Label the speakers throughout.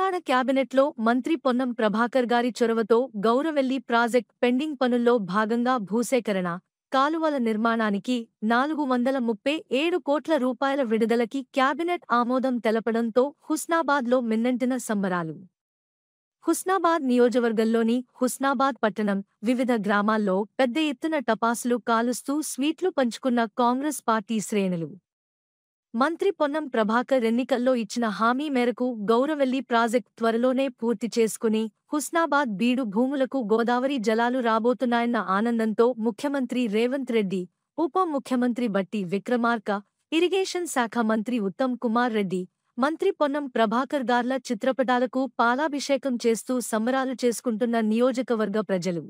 Speaker 1: తెలంగాణ క్యాబినెట్లో మంత్రి పొన్నం ప్రభాకర్ గారి చొరవతో గౌరవెల్లి ప్రాజెక్ట్ పెండింగ్ పనుల్లో భాగంగా భూసేకరణ కాలువల నిర్మాణానికి నాలుగు వందల ముప్పై ఏడు కోట్ల రూపాయల విడుదలకి క్యాబినెట్ ఆమోదం తెలపడంతో హుస్నాబాద్లో మిన్నంటిన సంబరాలు హుస్నాబాద్ నియోజకవర్గంలోని హుస్నాబాద్ పట్టణం వివిధ గ్రామాల్లో పెద్ద ఎత్తున టపాసులు కాలుస్తూ స్వీట్లు పంచుకున్న కాంగ్రెస్ పార్టీ శ్రేణులు మంత్రి పొన్నం ప్రభాకర్ ఎన్నికల్లో ఇచ్చిన హామీ మేరకు గౌరవెల్లి ప్రాజెక్ట్ త్వరలోనే పూర్తి చేసుకుని హుస్నాబాద్ బీడు భూములకు గోదావరి జలాలు రాబోతున్నాయన్న ఆనందంతో ముఖ్యమంత్రి రేవంత్ రెడ్డి ఉప ముఖ్యమంత్రి బట్టి విక్రమార్క ఇరిగేషన్ శాఖ మంత్రి ఉత్తమ్ కుమార్ రెడ్డి మంత్రి పొన్నం ప్రభాకర్ గార్ల చిత్రపటాలకు పాలాభిషేకం చేస్తూ సంబరాలు చేసుకుంటున్న నియోజకవర్గ ప్రజలు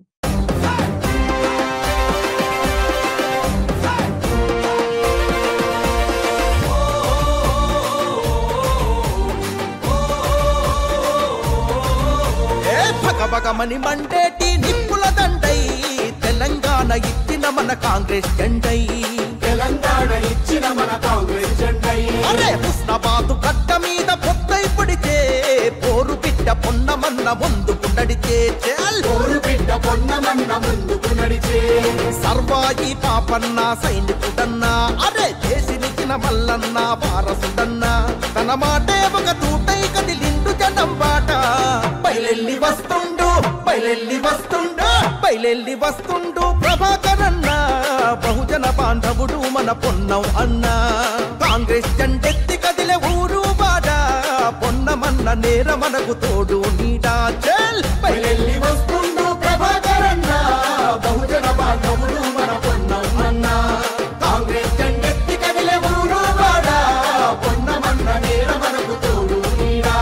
Speaker 2: ఏ భగభగమని మండేటి నిప్పుల దండై తెలంగాణ ఇచ్చిన మన కాంగ్రెస్ జెండై
Speaker 3: తెలంగాణ ఇచ్చిన మన కాంగ్రెస్ జెండై
Speaker 2: అరే హుస్నాబాదు కట్ట మీద పొత్తై పడితే పోరు బిడ్డ పొన్నమన్న ముందుకు నడిచే చేల్
Speaker 3: కోరు బిడ్డ పొన్నమన్న ముందుకు నడిచే
Speaker 2: సర్వాయి పాపన్న సైనికుడన్నా అరే దేశినికిన మల్లన్న వారసుడన్నా తన మాటే ఒక తూటై కదిలిండు జనం బాట బయలెల్లి వస్తుండు బయలెల్లి వస్తుండు బయలెల్లి వస్తుండు ప్రభాకరన్న బహుజన బాంధవుడు మన పొన్నం అన్న కాంగ్రెస్ జెండెత్తి కదిలే ఊరు బాట పొన్నమన్న నేర మనకు తోడు నీడా చెల్
Speaker 3: బయలెల్లి వస్తుండు ప్రభాకరన్న బహుజన బాంధవుడు మన పొన్నమన్న కాంగ్రెస్ జెండెత్తి కదిలే ఊరు వాడ పొన్నమన్న నేర మనకు తోడు నీడా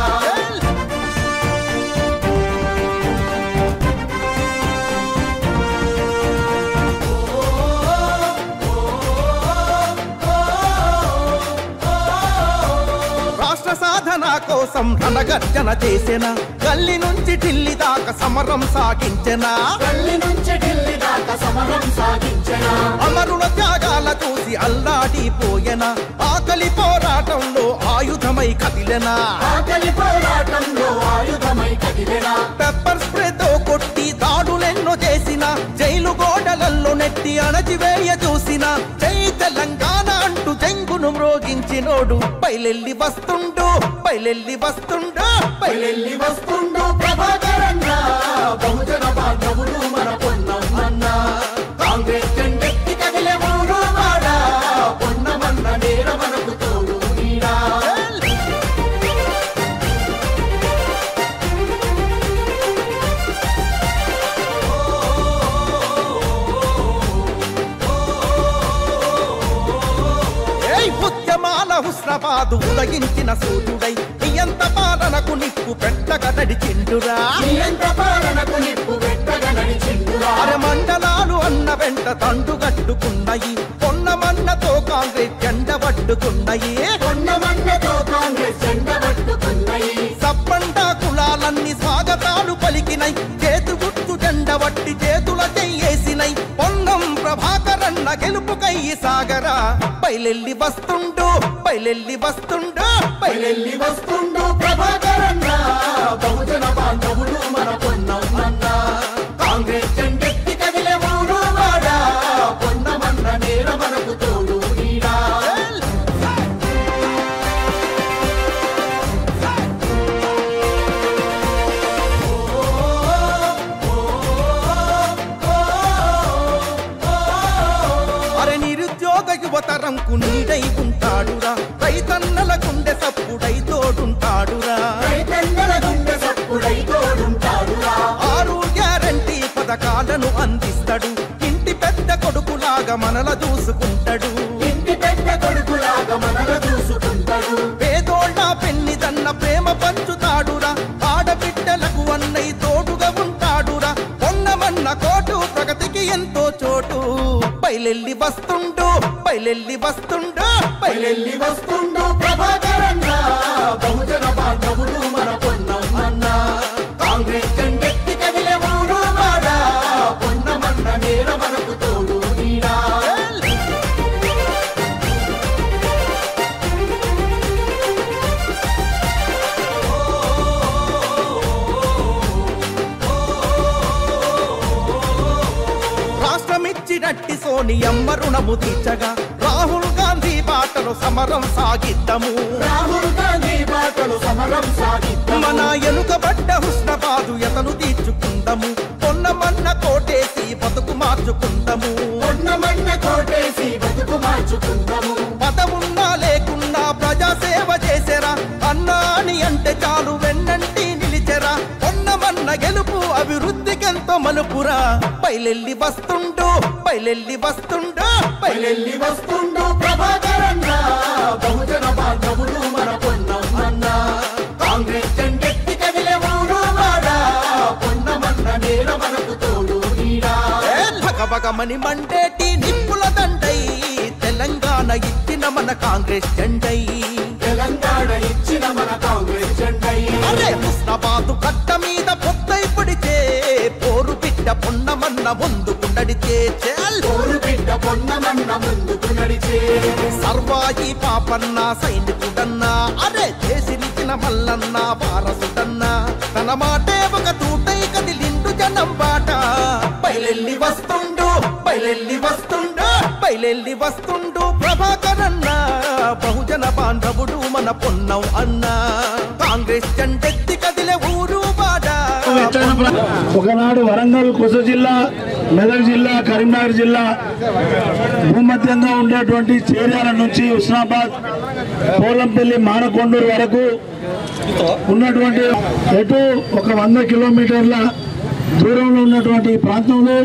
Speaker 2: రాష్ట్ర సాధన కోసం రణగర్జన చేసిన గల్లి నుంచి ఢిల్లీ దాకా సమరం సాగించిన
Speaker 3: గల్లి నుంచి ఢిల్లీ దాకా సమరం సాగించిన
Speaker 2: అమరుల త్యాగాల చూసి అల్లాడిపోయెన ఆకలి పోరాటంలో ఆయుధమై కదిలెన
Speaker 3: ఆకలి పోరాటంలో ఆయుధమై కదిలిన
Speaker 2: పెప్పర్ స్ప్రేతో కొట్టి దాడులెన్నో చేసిన జైలు గోడలల్లో నెట్టి అణచివేయ చూసిన జై తెలంగాణ అంటూ జంగును మ్రోగించినోడు బయలెల్లి వస్తుండు బయలెల్లి వస్తుండు బయలెల్లి
Speaker 3: బయలెల్లి వస్తుండు ప్రభాకరన్న బహుజన బాంధవుడు మన పొన్నమన్న కాంగ్రెస్ జెండెత్తి కదిలే ఊరు వాడ పొన్నమన్న నేర మనకు తోడు నీడా
Speaker 2: ఏయ్ ఉద్యమాల హుస్నాబాదు ఉదయించిన సూర్యుడై ఎంత పాలనకు నిప్పు పెట్టగా నడిచిండురా
Speaker 3: ఎంత పాలనకు నిప్పు పెట్టగా నడిచిండురా
Speaker 2: అర మండలాలు అన్న వెంట తండు కట్టుకున్నాయి పొన్నమన్నతో కాంగ్రెస్ జెండ పట్టుకున్నాయి
Speaker 3: పొన్నమన్నతో కాంగ్రెస్ జెండ పట్టుకున్నాయి
Speaker 2: సప్పండ కులాలన్నీ స్వాగతాలు పలికినై చేతు గుర్తు జెండ వట్టి చేతుల చెయ్యేసినై పొన్నం ప్రభాకరన్న గెలుపుకై సాగరా బయలెల్లి వస్తుండు బయలెల్లి వస్తుండు బయలెల్లి
Speaker 3: బయలెల్లి వస్తుండు ప్రభాకరన్న బహుజన బాంధవుడు మన పొన్నమన్న కాంగ్రెస్ జెండెత్తి కదిలే ఊరు వాడ పొన్నమన్న నేర మనకు తోడు నీడా
Speaker 2: అరే నిరుద్యోగ యువతరంకు నీడై ఉంటాడురా రైతన్నల గుండె సప్పుడై తోడుంటాడురా
Speaker 3: రైతన్నల గుండె సప్పుడై తోడుంటాడురా
Speaker 2: ఆరు గ్యారంటీ పథకాలను అందిస్తాడు ఇంటి పెద్ద కొడుకులాగా మనల చూసుకుంటాడు
Speaker 3: ఇంటి పెద్ద కొడుకులాగా మనల చూసుకుంటాడు
Speaker 2: పేదోళ్ళ పెన్నిదన్న ప్రేమ పంచుతాడురా ఆడబిడ్డలకు అన్నయ్య తోడుగా ఉంటాడురా పొన్నమన్న కోటు ప్రగతికి ఎంతో చోటు బయలెల్లి వస్తుండు బయలెల్లి వస్తుండు బయలెల్లి
Speaker 3: బయలెల్లి వస్తుండు ప్రభాకరన్న బహుజన బాంధవుడు మన పొన్నమన్న కాంగ్రెస్ జెండెత్తి కదిలే ఊరు వాడ పొన్నమన్న నేర మనకు తోడు నీడా
Speaker 2: ఓ వెన్నంటి సోనియమ్మ రుణము తీర్చగా రాహుల్ గాంధీ బాటలో సమరం సాగిద్దము
Speaker 3: రాహుల్ గాంధీ బాటలు సమరం సాగిద్దాం
Speaker 2: మన ఎనుకబడ్డ హుస్నబాదు ఎతను తీర్చుకుందము పొన్నమన్న కోటేసి బతుకు మార్చుకుందము
Speaker 3: ఉన్నమన్న కోటేసి బతుకు మార్చుకుందాము
Speaker 2: పదమున్నా లేకున్నా ప్రజాసేవ చేసెరా అన్నా అని అంటే చాలు వెన్నంటి నిలిచెరా పొన్నమన్న గెలుపు అభివృద్ధికెంతో మలుపురా పైలెల్లి వస్తుండు పైలెల్లి వస్తుండు
Speaker 3: పల్లెల్లి వస్తుండు ప్రభాకరన్న బహుజన బాంధవుడు మన పొన్నమన్న కాంగ్రెస్ జెండెత్తి కదిలే ఊరు వాడా పొన్నమన్న నేల మనకు తోడు నీడా
Speaker 2: ఏ భగభగమని మండేటి నిప్పుల దండై తెలంగాణ ఇచ్చిన మన కాంగ్రెస్ జెండై
Speaker 3: తెలంగాణ ఇచ్చిన మన కాంగ్రెస్ జెండై
Speaker 2: అరే హుస్నాబాదు కట్ట మీద పొద్దై పొడితే పోరు బిడ్డ పొన్నమన్న ముందుకు నడితే చేల్
Speaker 3: ఊరు బిడ్డ పొన్నమన్న ముందుకు నడిచే
Speaker 2: సర్వాయి పాపన్న సైనికుడన్నా అరే చేసినిచ్చిన మల్లన్న వారసుడన్నా తన మాటే ఒక తూటై కదిలిండు జనం బాట బయలెల్లి వస్తుండు బయలెల్లి వస్తుండు బయలెల్లి వస్తుండు ప్రభాకరన్న బహుజన బాంధవుడు మన పొన్నం అన్న కాంగ్రెస్ జెండెత్తి కదిలే ఊరు బాట
Speaker 4: ఒకనాడు వరంగల్ కొస జిల్లా మెదక్ జిల్లా కరీంనగర్ జిల్లా భూమధ్యంగా ఉండేటువంటి చేర్యాల నుంచి హుస్నాబాద్ పోలంపల్లి మానకొండూరు వరకు ఉన్నటువంటి ఎటు ఒక వంద కిలోమీటర్ల దూరంలో ఉన్నటువంటి ఈ ప్రాంతంలో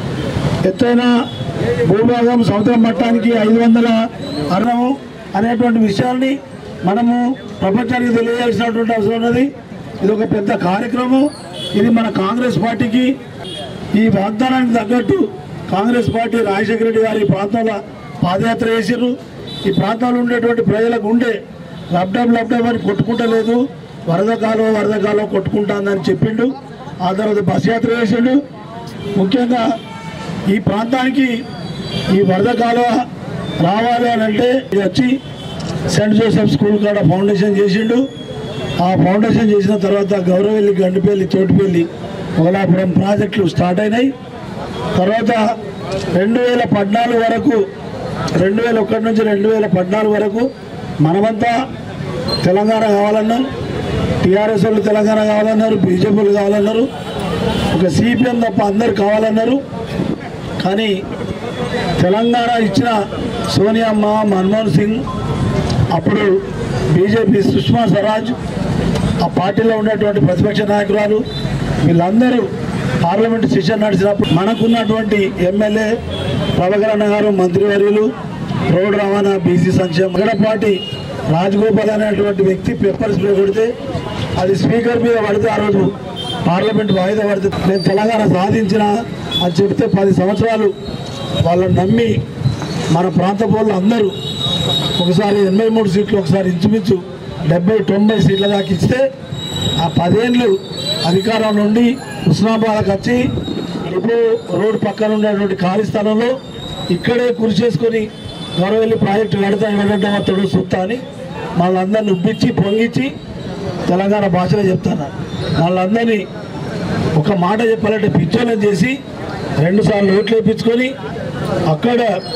Speaker 4: ఎత్తైన భూభాగం సముద్ర మట్టానికి ఐదు వందల అరణము అనేటువంటి విషయాల్ని మనము ప్రపంచానికి తెలియజేయాల్సినటువంటి అవసరం ఉన్నది ఇది ఒక పెద్ద కార్యక్రమం ఇది మన కాంగ్రెస్ పార్టీకి ఈ వాగ్దానానికి తగ్గట్టు కాంగ్రెస్ పార్టీ రాజశేఖర రెడ్డి గారి ఈ ప్రాంతంలో పాదయాత్ర చేసిర్రు ఈ ప్రాంతాల్లో ఉండేటువంటి ప్రజలకు ఉండే లబ్డబ్ లబ్డబ్ అని కొట్టుకుంటలేదు వరద కాలువ వరద కాలువ కొట్టుకుంటాందని చెప్పిండు ఆ తర్వాత బస్ యాత్ర చేసిండు ముఖ్యంగా ఈ ప్రాంతానికి ఈ వరద కాలువ రావాలి అని అంటే ఇది వచ్చి సెంట్ జోసెఫ్ స్కూల్ కాడ ఫౌండేషన్ చేసిండు ఆ ఫౌండేషన్ చేసిన తర్వాత గౌరవెల్లి గండిపల్లి తోటిపల్లి మొగలాపురం ప్రాజెక్టులు స్టార్ట్ అయినాయి తర్వాత రెండు వేల పద్నాలుగు వరకు రెండు వేల ఒకటి నుంచి రెండు వేల పద్నాలుగు వరకు మనమంతా తెలంగాణ కావాలన్నాం టీఆర్ఎస్ వాళ్ళు తెలంగాణ కావాలన్నారు బీజేపీ వాళ్ళు కావాలన్నారు ఒక సిపిఎం తప్ప అందరు కావాలన్నారు కానీ తెలంగాణ ఇచ్చిన సోనియమ్మ మన్మోహన్ సింగ్ అప్పుడు బీజేపీ సుష్మా స్వరాజ్ ఆ పార్టీలో ఉన్నటువంటి ప్రతిపక్ష నాయకురాలు వీళ్ళందరూ పార్లమెంట్ సెషన్ నడిచినప్పుడు మనకున్నటువంటి ఎమ్మెల్యే ప్రభాకరణ గారు మంత్రివర్యులు రోడ్ రవాణా బీసీ సంక్షేమ గడపాటి రాజగోపాల్ అనేటువంటి వ్యక్తి పెప్పర్ స్ప్రే కొడితే అది స్పీకర్ మీద పడితే ఆ రోజు పార్లమెంట్ వాయిదా పడితే నేను తెలంగాణ సాధించిన అని చెప్తే పది సంవత్సరాలు వాళ్ళని నమ్మి మన ప్రాంత వాళ్ళు అందరూ ఒకసారి ఎనభై మూడు సీట్లు ఒకసారి ఇంచుమించు డెబ్బై తొంభై సీట్ల దాకా ఇస్తే ఆ పదేళ్ళు అధికారం నుండి హుస్నాబాద్కి వచ్చి ఇప్పుడు రోడ్డు పక్కన ఉండేటువంటి ఖాళీ స్థలంలో ఇక్కడే కృషి చేసుకొని గౌరవెల్లి ప్రాజెక్టు కడతా వెళ్ళడం అతడు సుత్తా అని వాళ్ళందరినీ ఉబ్బిచ్చి పొంగిచ్చి తెలంగాణ భాషలో చెప్తాను వాళ్ళందరినీ ఒక మాట చెప్పాలంటే పిచ్చోలం చేసి రెండు సార్లు ఓట్లు వేయించుకొని అక్కడ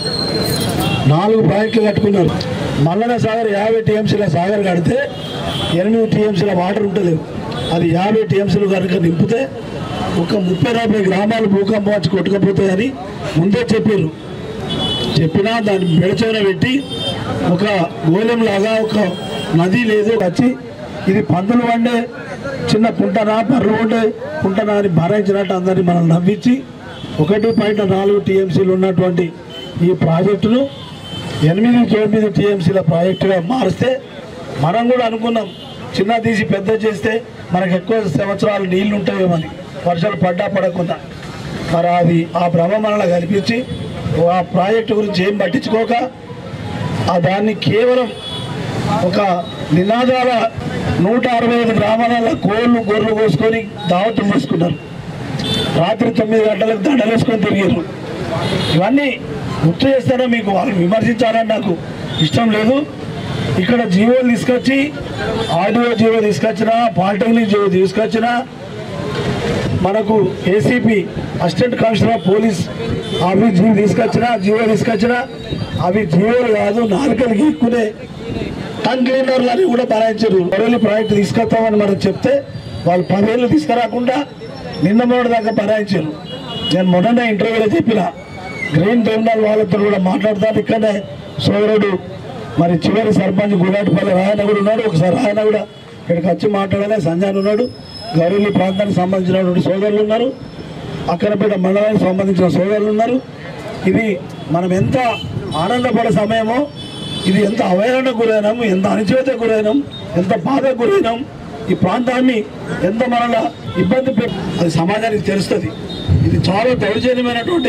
Speaker 4: నాలుగు ప్రాజెక్టులు కట్టుకున్నారు మల్లన సాగర్ యాభై టీఎంసీల సాగర్ కడితే ఎనిమిది టీఎంసీల వాటర్ ఉంటలేవు అది యాభై టీఎంసీలు కనుక నింపితే ఒక ముప్పై నలభై గ్రామాలు భూకంపం వచ్చి కొట్టుకపోతాయని ముందే చెప్పారు చెప్పినా దాన్ని మెడచవన పెట్టి ఒక గోళం లాగా ఒక నది లేదు వచ్చి ఇది పందులు వండే చిన్న కుంటనా బర్రెలు వండే కుంటనా అని భరించినట్టు అందరినీ మనం నవ్వించి ఒకటి పాయింట్ నాలుగు టీఎంసీలు ఉన్నటువంటి ఈ ప్రాజెక్టును ఎనిమిది తొమ్మిది టీఎంసీల ప్రాజెక్టుగా మారిస్తే మనం కూడా అనుకున్నాం చిన్న తీసి పెద్ద చేస్తే మనకు ఎక్కువ సంవత్సరాలు నీళ్లు ఉంటాయేమని వర్షాలు పడ్డా పడకుండా మరి అది ఆ భ్రమ మనలో కల్పించి ఆ ప్రాజెక్టు గురించి ఏం పట్టించుకోక ఆ దాన్ని కేవలం ఒక నినాదాల నూట అరవై ఐదు గ్రామాల కోళ్ళు గొర్రెలు కోసుకొని దావతులు తీసుకున్నారు రాత్రి తొమ్మిది గంటలకు దండలేసుకొని తిరిగారు ఇవన్నీ గుర్తు చేస్తారో మీకు వాళ్ళు విమర్శించాలని నాకు ఇష్టం లేదు ఇక్కడ జీవోలు తీసుకొచ్చి ఆడియో జీవో తీసుకొచ్చినా పాలిటెక్నిక్ జీవో తీసుకొచ్చినా మనకు ACP assistant commissioner of police అవి జీవో తీసుకొచ్చినా జీవో తీసుకొచ్చినా అవి జీవోలు కాదు నాలుకలు గీక్కునే టంగ్ క్లీనర్లు అని కూడా బనాయించారు బరోలి ప్రాజెక్ట్ తీసుకొస్తామని మనం చెప్తే వాళ్ళు పదేళ్ళు తీసుకురాకుండా నిన్న మొన్నటి దాకా బనాయించారు నేను మొన్ననే ఇంటర్వ్యూలో చెప్పిన గ్రీన్ ట్రిబ్యునల్ వాళ్ళతో కూడా మాట్లాడతాను ఇక్కడనే సోదరుడు మరి చివరి సర్పంచ్ గుడాటిపల్లి రాయన కూడా ఉన్నాడు ఒకసారి ఆయన కూడా ఇక్కడికి వచ్చి మాట్లాడలే సంజయ్ ఉన్నాడు గౌరవల్లి ప్రాంతానికి సంబంధించినటువంటి సోదరులు ఉన్నారు అక్కడపేట మండలానికి సంబంధించిన సోదరులు ఉన్నారు ఇది మనం ఎంత ఆనందపడే సమయమో ఇది ఎంత అవహేళనకు గురైనాం ఎంత అణచివేత గురైనాం ఎంత బాధకు గురైనాం ఈ ప్రాంతాన్ని ఎంత మనల ఇబ్బంది పెట్ అది సమాజానికి తెలుస్తుంది ఇది చాలా దౌర్జన్యమైనటువంటి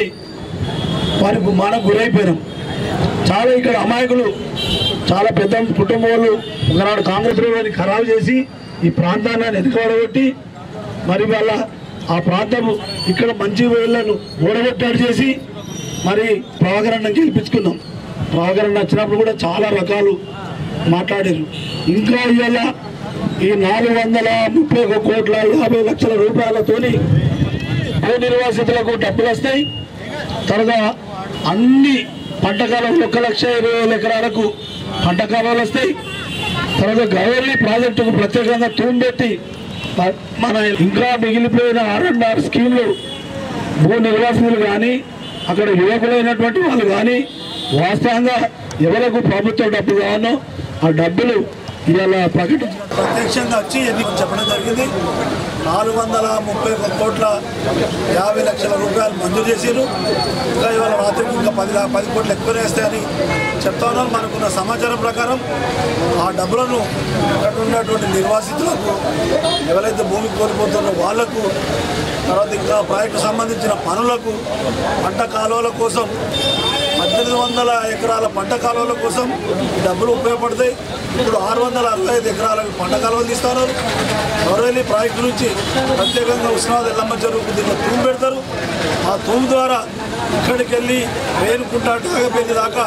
Speaker 4: వారికి మనం గురైపోయినాం చాలా ఇక్కడ అమాయకులు చాలా పెద్ద కుటుంబాలు ఒకనాడు కాంగ్రెస్ ప్రభుత్వాన్ని ఖరాబు చేసి ఈ ప్రాంతాన్ని వెనుకబడగొట్టి మరి వాళ్ళ ఆ ప్రాంతం ఇక్కడ మంచి వేళ్లను ఓడగొట్టాడు చేసి మరి ప్రభాకరణ గెలిపించుకున్నాం ప్రభాకరణ వచ్చినప్పుడు కూడా చాలా రకాలు మాట్లాడారు ఇంకా ఇవాళ ఈ నాలుగు వందల ముప్పై ఒక కోట్ల యాభై లక్షల రూపాయలతోని భూ నిర్వాసితులకు డబ్బులు వస్తాయి తర్వాత అన్ని పంట కాలంలో ఒక లక్ష ఇరవై వేల ఎకరాలకు పంట కాలాలు వస్తాయి తర్వాత గవర్లీ ప్రాజెక్టుకు ప్రత్యేకంగా తూము పెట్టి మ- మన ఇంకా మిగిలిపోయిన ఆర్ఎండ్ఆర్ స్కీమ్లు భూ నిర్వాసితులు కానీ అక్కడ యువకులైనటువంటి వాళ్ళు కానీ వాస్తవంగా ఎవరికి ప్రభుత్వ డబ్బు కావాలో ఆ డబ్బులు ఇవాళ ప్రకటించిన
Speaker 5: ప్రత్యక్షంగా వచ్చి ఎన్నిక చెప్పడం జరిగింది నాలుగు వందల ముప్పై ఒక కోట్ల యాభై లక్షల రూపాయలు మంజూరు చేశారు ఇంకా ఇవాళ రాత్రికి ఇంకా పది లా- పది కోట్లు ఎక్కువ వేస్తాయని చెప్తా ఉన్నాం మనకున్న సమాచారం ప్రకారం ఆ డబ్బులను అక్కడ ఉన్నటువంటి నిర్వాసితులకు ఎవరైతే భూమి కోల్పోతున్నారో వాళ్లకు తర్వాత ఇంకా ప్రాజెక్టు సంబంధించిన పనులకు పంట కాలువల కోసం పద్దెనిమిది వందల ఎకరాల పంట కాలువల కోసం ఈ డబ్బులు ఉపయోగపడతాయి ఇప్పుడు ఆరు వందల అరవై ఐదు ఎకరాల పంట కాలువలు తీస్తారు గౌరవల్లి ప్రాజెక్టు నుంచి ప్రత్యేకంగా ఉస్మానాబాద్ ఎల్లమ్మ చెరువుకు దీంట్లో తూము పెడతారు ఆ తూము ద్వారా ఇక్కడికి వెళ్ళి రేణుకుంట టాగపల్లి దాకా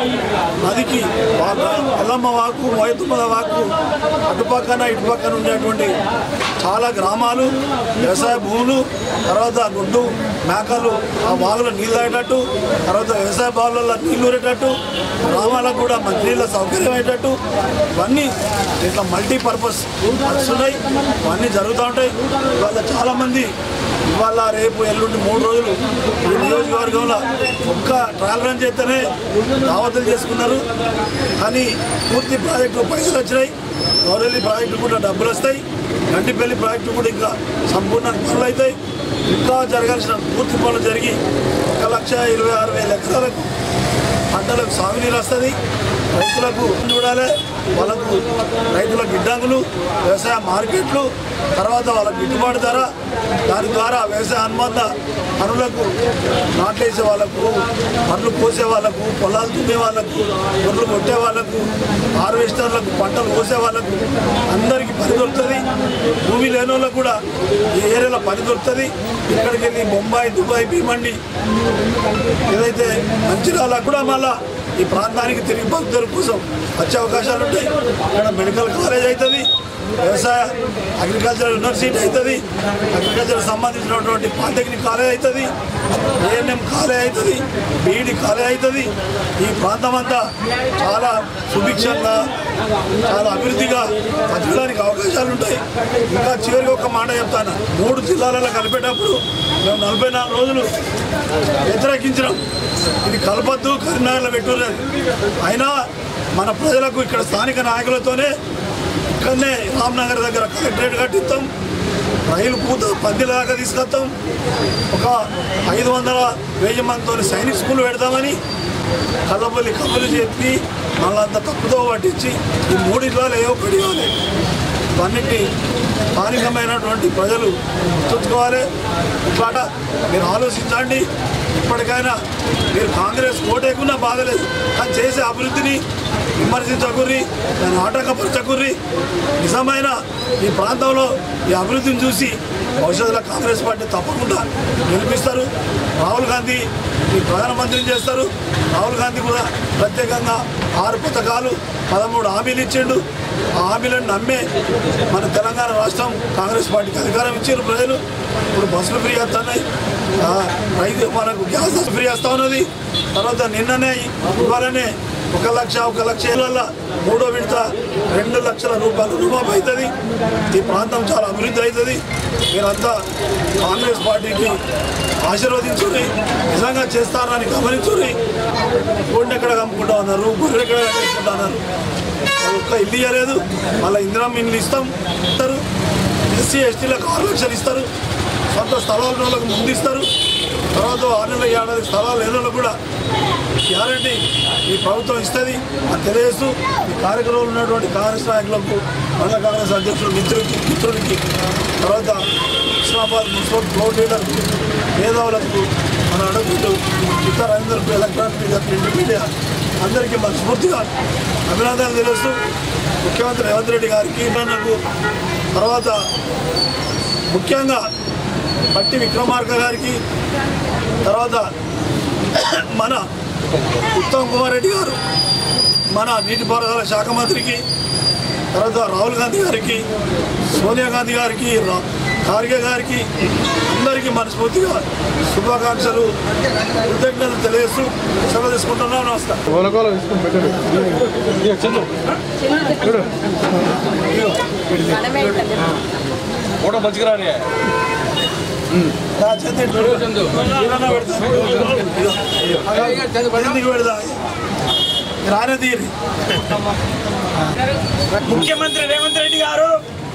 Speaker 5: నదికి వాక ఎల్లమ్మ వాకు మోయతుమ్మల వాకు అటుపక్కన ఇటుపక్కన ఉండేటువంటి చాలా గ్రామాలు వ్యవసాయ భూములు తర్వాత గుడ్డు మేకలు ఆ వాగులో నీళ్ళు తాగేటట్టు తర్వాత వ్యవసాయ బావులలో నీళ్ళు ఊరేటట్టు గ్రామాలకు కూడా మంచినీళ్ళ సౌకర్యం అయ్యేటట్టు ఇవన్నీ ఇట్లా మల్టీపర్పస్ వర్క్స్ ఉన్నాయి ఇవన్నీ జరుగుతూ ఉంటాయి ఇవాళ చాలామంది ఇవాళ రేపు ఎల్లుండి మూడు రోజులు ఈ నియోజకవర్గంలో ఒక్క ట్రయల్ రన్ చేస్తేనే దావతులు చేసుకున్నారు కానీ పూర్తి ప్రాజెక్టు పైసలు వచ్చినాయి గౌరవల్లి ప్రాజెక్టు కూడా డబ్బులు వస్తాయి గంటిపల్లి ప్రాజెక్టు కూడా ఇంకా సంపూర్ణ పనులు అవుతాయి ఇంకా జరగాల్సిన పూర్తి పనులు జరిగి ఒక లక్ష ఇరవై ఆరు వేల ఎకరాలకు పంటలకు సాగునీరు వస్తుంది రైతులకు చూడాలి వాళ్ళకు రైతుల గిడ్డంగులు వ్యవసాయ మార్కెట్లు తర్వాత వాళ్ళ గిట్టుబాటు ధర దాని ద్వారా వ్యవసాయ అనుబంధ పనులకు నాట్లేసే వాళ్ళకు పండ్లు కోసే వాళ్ళకు పొలాలు దున్నే వాళ్ళకు గొర్రెలు కొట్టే వాళ్ళకు హార్వెస్టర్లకు పంటలు కోసే వాళ్ళకు అందరికీ పని దొరుకుతుంది భూమి లేని వాళ్ళకు కూడా ఈ ఏరియాలో పని దొరుకుతుంది ఇక్కడికి వెళ్ళి బొంబాయి దుబాయ్ భీమండి ఏదైతే మంచిర్యాల కూడా మళ్ళా ఈ ప్రాంతానికి తిరిగి భక్తుల కోసం వచ్చే అవకాశాలు ఉంటాయి ఇక్కడ మెడికల్ కాలేజ్ అవుతుంది వ్యవసాయ అగ్రికల్చర్ యూనివర్సిటీ అవుతుంది అగ్రికల్చర్ సంబంధించినటువంటి పాలిటెక్నిక్ కాలేజ్ అవుతుంది ఏఎన్ఎం కాలేజ్ అవుతుంది బీఈడి కాలేజ్ అవుతుంది ఈ ప్రాంతం అంతా చాలా సుభిక్షంగా చాలా అభివృద్ధిగా బతకడానికి అవకాశాలు ఉంటాయి ఇంకా చివరికి ఒక మాట చెప్తాను మూడు జిల్లాలలో కలిపేటప్పుడు మేము నలభై నాలుగు రోజులు వ్యతిరేకించినాం ఇది కలపద్దు కరీంనగర్లో పెట్టున్నది అయినా మన ప్రజలకు ఇక్కడ స్థానిక నాయకులతోనే ఇక్కడనే రామ్నగర్ దగ్గర కలెక్టరేట్ కట్టిస్తాం రైలు పూత పద్దెల దాకా తీసుకొస్తాం ఒక ఐదు వందల వెయ్యి మందితో సైనిక్ స్కూల్ పెడతామని కళ్ళబల్లి కబులు చెప్పి మళ్ళీ అంత తప్పుదో పట్టించి ఈ మూడిట్లో ఏ ఒక్కటి ఇవ్వాలి ఇవన్నిటి స్థానికమైనటువంటి ప్రజలు గుర్తుంచుకోవాలి ఇట్లా మీరు ఆలోచించండి ఇప్పటికైనా మీరు కాంగ్రెస్ ఓటేకున్నా బాధలేదు కానీ చేసే అభివృద్ధిని విమర్శించకుర్రి దాన్ని ఆటంకపరచకుర్రి నిజమైన ఈ ప్రాంతంలో ఈ అభివృద్ధిని చూసి భవిష్యత్తులో కాంగ్రెస్ పార్టీ తప్పకుండా గెలిపిస్తారు రాహుల్ గాంధీ ఈ ప్రధానమంత్రిని చేస్తారు రాహుల్ గాంధీ కూడా ప్రత్యేకంగా ఆరు పథకాలు పదమూడు హామీలు ఇచ్చిండు ఆ హామీలను నమ్మే మన తెలంగాణ రాష్ట్రం కాంగ్రెస్ పార్టీకి అధికారం ఇచ్చారు ప్రజలు ఇప్పుడు బస్సులు ఫ్రీ వస్తున్నాయి ఆ, రైతు మనకు గ్యాస్ ఫ్రీ వస్తూ ఉన్నది తర్వాత నిన్ననే ఇవాళనే ఒక లక్ష ఒక లక్ష ఏళ్ళ మూడో విడత రెండు లక్షల రూపాయలు రుణమాఫీ అవుతుంది ఈ ప్రాంతం చాలా అభివృద్ధి అవుతుంది మీరంతా కాంగ్రెస్ పార్టీకి ఆశీర్వదించుని నిజంగా చేస్తారని గమనించుని గుండె ఎక్కడ కమ్ముకుంటా ఉన్నారు గుర్రె ఎక్కడ కట్టుకుంటా ఉన్నారు వాళ్ళు ఒక్క ఇల్లు ఇవ్వలేదు మళ్ళీ ఇందిరా ఇల్లు ఇస్తాం ఇస్తారు ఎస్సీ ఎస్టీలకు ఆరు లక్షలు ఇస్తారు సొంత స్థలాలు ఉన్న వాళ్ళకి ముందు ఇస్తారు తర్వాత ఆరు నెలల ఏడాది స్థలాలు లేని వాళ్ళకు కూడా గ్యారంటీ ఈ ప్రభుత్వం ఇస్తుంది అని తెలియజేస్తూ ఈ కార్యక్రమంలో ఉన్నటువంటి కాంగ్రెస్ నాయకులకు మండల కాంగ్రెస్ అధ్యక్షుడు మిత్రుడికి మిత్రుడికి తర్వాత ఇస్లామాబాద్ మున్సిపల్ ఫ్లోర్ లీడర్కి మేధావులకు మన అడుగుతూ ఇతర అందరికీ ఎలక్ట్రానిక్ మీడియా ప్రింట్ మీడియా అందరికీ మనస్ఫూర్తిగా అభినందనలు తెలుస్తూ ముఖ్యమంత్రి రేవంత్ రెడ్డి గారికి నాకు తర్వాత ముఖ్యంగా పట్టి విక్రమార్క గారికి తర్వాత మన ఉత్తమ్ కుమార్ రెడ్డి గారు మన నీటిపారుదల శాఖ మంత్రికి తర్వాత రాహుల్ గాంధీ గారికి సోనియా గాంధీ గారికి రా- ఖార్గే గారికి అందరికీ మనస్ఫూర్తిగా శుభాకాంక్షలు కృతజ్ఞతలు తెలియజేస్తూ సెలవు తీసుకుంటున్నాను నమస్కారం
Speaker 6: ఫోటో మంచిగా రాని
Speaker 5: రా, చేతి ఇటు పెడు. ఈయనన్నా పెడతా. ఇదిగో. ఎందుకు పెడతా రానే తీరి
Speaker 7: ముఖ్యమంత్రి రేవంత్ రెడ్డి గారు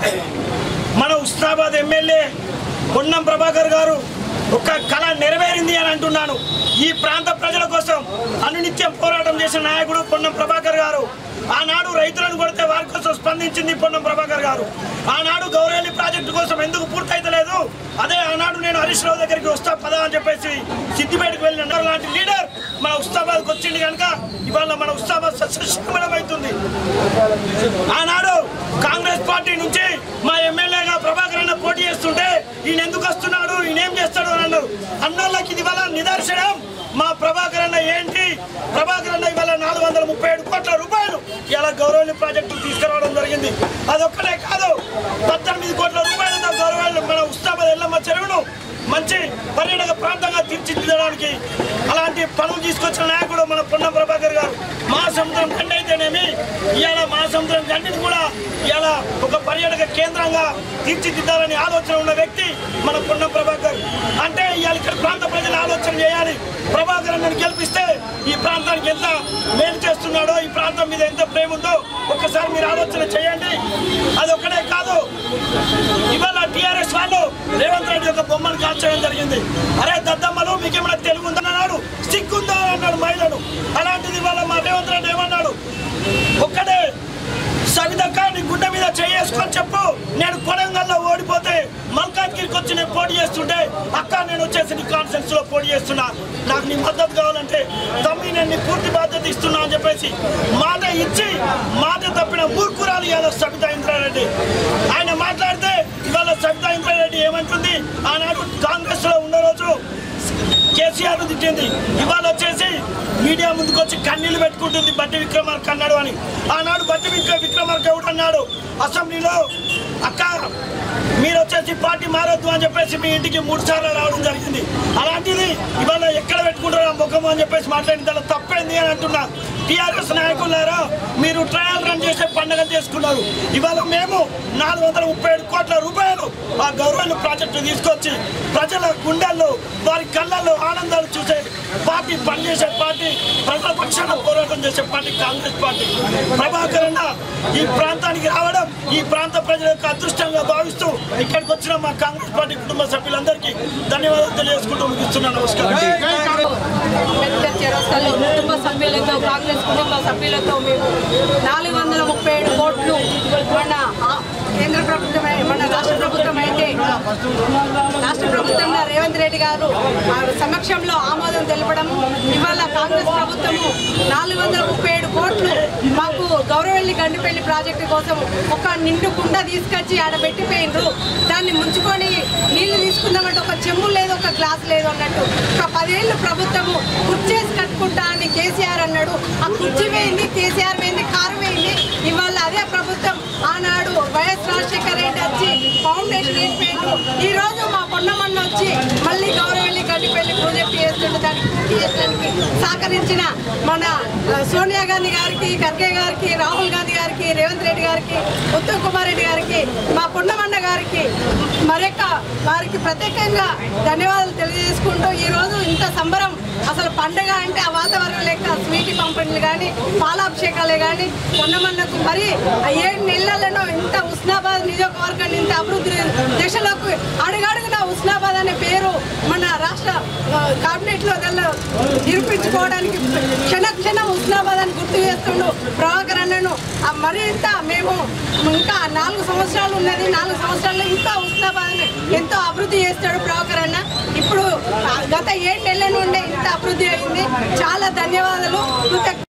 Speaker 7: మన ఉస్నాబాద్ ఎమ్మెల్యే పొన్నం ప్రభాకర్ గారు ఒక కళ నెరవేరింది అని అంటున్నాను ఈ ప్రాంత ప్రజల కోసం అనునిత్యం పోరాటం చేసిన నాయకుడు పొన్నం ప్రభాకర్ గారు ఆనాడు రైతులను కొడితే వారి కోసం స్పందించింది పొన్నం ప్రభాకర్ గారు ఆనాడు గౌరవల్లి ప్రాజెక్టు కోసం ఎందుకు పూర్తయితలేదు అదే ఆనాడు నేను హరీష్ రావు దగ్గరికి వస్తా పదా అని చెప్పేసి సిద్దిపేటకు వెళ్ళిన లాంటి లీడర్ మన ఉస్తాబాద్కి వచ్చింది కనుక ఇవాళ మన ఉస్తాబాద్ సస్యశ్యామలమవుతుంది ఆనాడు కాంగ్రెస్ పార్టీ నుంచి మా ఎమ్మెల్యేగా ప్రభాకర్ అన్న పోటీ చేస్తుంటే ఈయన ఎందుకు వస్తున్నాడు ఈయన ఏం చేస్తాడు అని అన్నారు అన్నోళ్ళకి ఇది వల్ల నిదర్శనం మా ప్రభాకర్ అన్న ఏంటి ప్రభాకర్ అన్న ఇవాళ నాలుగు వందల ముప్పై ఏడు కోట్ల రూపాయలు ఇలా గౌరవని ప్రాజెక్టు తీసుకురావడం జరిగింది అదొక్కటే కాదు పద్దెనిమిది కోట్ల రూపాయలతో గౌరవాలు మన ఉస్తాబాద్ ఎల్లమ్మ చెరువును మంచి పర్యాటక ప్రాంతంగా తీర్చిదిద్దడానికి అలాంటి పనులు తీసుకొచ్చిన నాయకుడు మన పొన్నం ప్రభాకర్ గారు మహాసముద్రం గండి అయితేనేమి ఇవాళ మహాసముద్రం గండిని కూడా ఇవాళ ఒక పర్యాటక కేంద్రంగా తీర్చిదిద్దాలని ఆలోచన ఉన్న వ్యక్తి మన పొన్నం ప్రభాకర్ అంటే ఇవాళ ఇక్కడ ప్రాంత ప్రజలు ఆలోచన చేయాలి ప్రభాకర్ అన్నని గెలిపిస్తే ఈ ప్రాంతానికి ఎంత మేలు చేస్తున్నాడో ఈ ప్రాంతం మీద ఎంత ప్రేమ ఉందో ఒక్కసారి మీరు ఆలోచన చేయండి అది ఒక్కడే కాదు ఇవాళ టిఆర్ఎస్ వాళ్ళు రేవంత్ రెడ్డి యొక్క బొమ్మను కాల్చడం జరిగింది అరే దద్దమ్మలు మీకేమైనా తెలుగు ఉందన్నాడు సిగ్గుందా అన్నాడు మహిళను అలాంటిది ఇవాళ మా రేవంత్ రెడ్డి ఏమన్నాడు ఒక్కడే సవితక్క నీ గుడ్డ మీద చేసుకొని చెప్పు నేను కొడంగల్లో ఓడిపోతే మల్కాజ్గిరికి వచ్చి నేను పోటీ చేస్తుంటే అక్క నేను వచ్చేసి నీ కాన్ఫరెన్స్ లో పోటీ చేస్తున్నా నాకు నీ మద్దతు కావాలంటే తమ్మి నేను నీ పూర్తి బాధ్యత ఇస్తున్నా అని చెప్పేసి మాట ఇచ్చి మాట తప్పిన మూర్ఖురాలు ఇవాళ సబితా ఇంద్రారెడ్డి ఆయన మాట్లాడితే ఇవాళ సబితా ఇంద్రారెడ్డి ఏమంటుంది ఆనాడు కాంగ్రెస్ లో ఉన్న రోజు కేసీఆర్ తిట్టింది ఇవాళ వచ్చేసి మీడియా ముందుకు వచ్చి కన్నీళ్లు పెట్టుకుంటుంది బట్టి విక్రమార్క అన్నాడు అని ఆనాడు బట్టి విక్ర విక్రమార్క ఎవడు అన్నాడు అసెంబ్లీలో అక్క మీరు వచ్చేసి పార్టీ మారొద్దు అని చెప్పేసి మీ ఇంటికి మూడు సార్లు రావడం జరిగింది అలాంటిది ఇవాళ ఎక్కడ పెట్టుకుంటారు ఆ ముఖం అని చెప్పేసి మాట్లాడిన దానిలో తప్పైంది అని అంటున్నా టీఆర్ఎస్ నాయకులారా మీరు ట్రయల్ రన్ చేసే పండుగ చేసుకున్నారు ఇవాళ మేము నాలుగు వందల ముప్పై ఏడు కోట్ల రూపాయలు ఆ గౌరవ ప్రాజెక్టు తీసుకొచ్చి ప్రజల గుండెల్లో వారి కళ్ళల్లో ఆనందాలు చూసే పార్టీ పనిచేసే పార్టీ ప్రజల పక్షాన పోరాటం చేసే పార్టీ కాంగ్రెస్ పార్టీ ప్రభాకర్ అన్న ఈ ప్రాంతానికి రావడం ఈ ప్రాంత ప్రజల యొక్క అదృష్టంగా భావిస్తూ ఇక్కడికి వచ్చిన మా కాంగ్రెస్ పార్టీ కుటుంబ సభ్యులందరికీ ధన్యవాదాలు తెలియజేసుకుంటూ ముగిస్తున్నాను నమస్కారం
Speaker 8: పెద్ద చౌరస్తాలో కుటుంబ సభ్యులతో కాంగ్రెస్ కుటుంబ సభ్యులతో మేము నాలుగు వందల ముప్పై ఏడు కోట్లు మన ఆ, కేంద్ర ప్రభుత్వం మన రాష్ట్ర ప్రభుత్వం అయితే రాష్ట్ర ప్రభుత్వంలో రేవంత్ రెడ్డి గారు ఆ సమక్షంలో ఆమోదం తెలపడం ఇవాళ కాంగ్రెస్ ప్రభుత్వము నాలుగు వందల ముప్పై ఏడు కోట్లు మాకు గౌరవెల్లి గండిపల్లి ప్రాజెక్టు కోసం ఒక నిండు కుండ తీసుకొచ్చి ఆడ పెట్టిపోయినరు దాన్ని ముంచుకొని నీళ్లు తీసుకుందామంటే ఒక చెంబు లేదు ఒక గ్లాస్ లేదు అన్నట్టు ఒక పదేళ్ళు ప్రభుత్వము కుర్చేసి కట్టుకుంటా అని కేసీఆర్ అన్నాడు ఆ కుర్చీ వేయింది కేసీఆర్ వేయింది కారు వేయింది ఇవాళ అదే ప్రభుత్వం ఆనాడు వైఎస్ రాజశేఖర రెడ్డి వచ్చి ఫౌండేషన్ వేసిపోయిండు ఈ రోజు మా పొన్నమన్న వచ్చి మళ్ళీ గౌరవెల్లి గడ్డిపల్లి ప్రాజెక్ట్ చేస్తుండే దానికి పూర్తి చేయడానికి సహకరించిన మన ఆ, సోనియా గాంధీ గారికి ఖర్గే గారికి రాహుల్ గాంధీ గారికి రేవంత్ రెడ్డి గారికి ఉత్తమ్ కుమార్ రెడ్డి గారికి మా పొన్నమన్న గారికి మరొక వారికి ప్రత్యేకంగా ధన్యవాదాలు తెలియజేసుకుంటూ ఈ రోజు ఇంత సంబరం అసలు పండగ అంటే ఆ వాతావరణం లేక స్వీట్ పంపిణీలు కానీ పాలాభిషేకాలే కానీ పొన్నమన్నకు మరి ఆ ఏడు నెలలలో ఇంత ఉస్నాబాద్ నియోజకవర్గాన్ని ఇంత అభివృద్ధి దశలోకి అడుగడుగున ఉస్నాబాద్ అనే పేరు మన రాష్ట్ర ఆ, కేబినెట్లో గల నిరూపించుకోవడానికి క్షణ క్షణం ఉస్నాబాద్ అని గుర్తు చేస్తుండు ప్రభాకర్ అన్నను ఆ మరింత మేము ఇంకా నాలుగు సంవత్సరాలు ఉన్నది నాలుగు సంవత్సరాల్లో ఇంకా ఉస్నాబాద్ ఎంతో అభివృద్ధి చేస్తాడు ప్రభాకర్ అన్న ఇప్పుడు ఆ, గత ఏడు నెలల నుండే ఇంత అభివృద్ధి అయింది చాలా ధన్యవాదాలు కృతజ్ఞతలు